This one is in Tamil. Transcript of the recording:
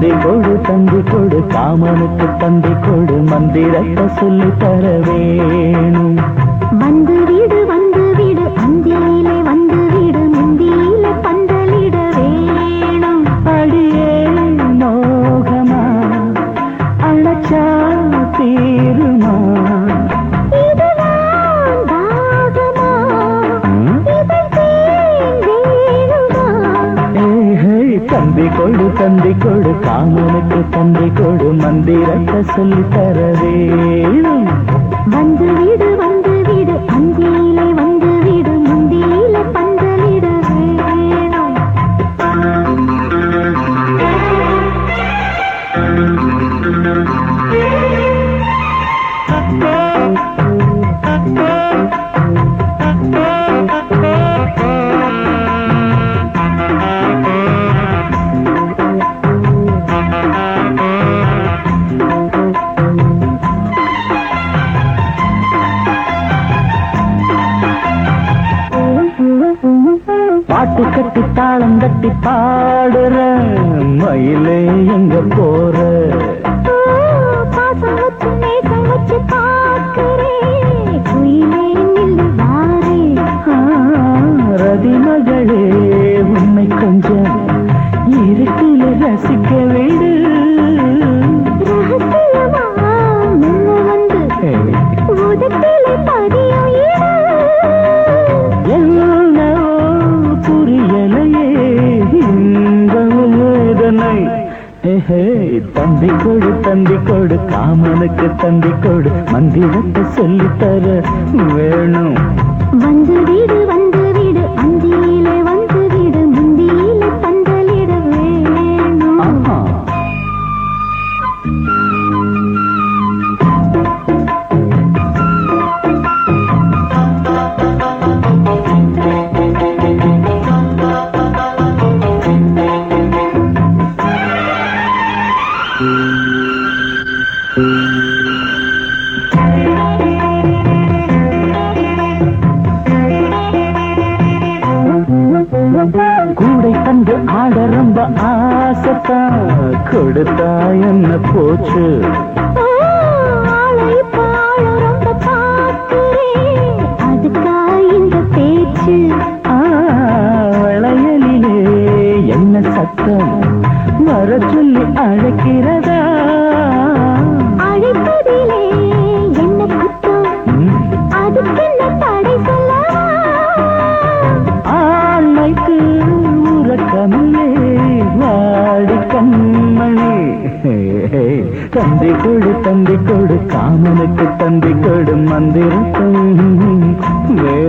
தந்தி கொடு தந்தி கொடு காமனுக்கு தந்தி கொடு மந்திரத்தை சொல்லி தர வேணும் வந்து விடு வந்து விடு அந்தியிலே வந்து விடு முந்தியிலே பந்தலிட வேணும் அடியே மோகமா அழைச்சா தீருமா இதுதான் தாகமா ம்? இதன் தேன் வேணுமா ஏஹே, தந்தி கொடு தந்தி கொடு காமனுக்கு தந்தி கொடு மந்திரத்தை சொல்லி தர வேணும் வந்து விடு வந்து விடு அந்தியிலே வந்து விடு முந்தியிலே பந்தலிட வேணும் பாட்டு கட்டி தாளம் கட்டி பாடுற மயிலே எங்க போற ஓ, பாசம் வச்சு நேசம் வச்சு பார்க்கிறேன் குயிலே நில்லு வாரே ஆ, ரதி மகளே உன்னை கொஞ்சம் இருட்டில ரசிக்க விடு ரகசியமா மெல்ல வந்து ஏய், உதட்டிலே பதியும் இரு. என்னவோ புரியலையே இந்த வேதனை ஏஹே, தந்தி கொடு தந்தி கொடு காமனுக்கு தந்தி கொடு மந்திரத்தை சொல்லித் தர வேணும் வந்து விடு வந்து விடு அந்தியிலே வந்து விடு முந்தியிலே பந்தலிட வேணும் ஆஹா. கூடை தந்து ஆட ரொம்ப ஆசைத்தான் கொடுத்தா என்ன போச்சு ஓ, ஆளை இப்ப ஆள ரொம்ப பார்க்கிறேன். அதுக்கா இந்த பேச்சு ஆ, வளையலிலே என்ன சத்தம் வர சொல்லி அழைக்கிறதா அழைப்பதிலே என்ன குத்தம் ம், அதுக்கென்ன தடை சொல்லவா ஆண்மைக்கு உறக்கமில்லே வாடி கண்மணி தந்தி கொடு தந்தி கொடு காமனுக்கு தந்தி கொடு மந்திரத்தை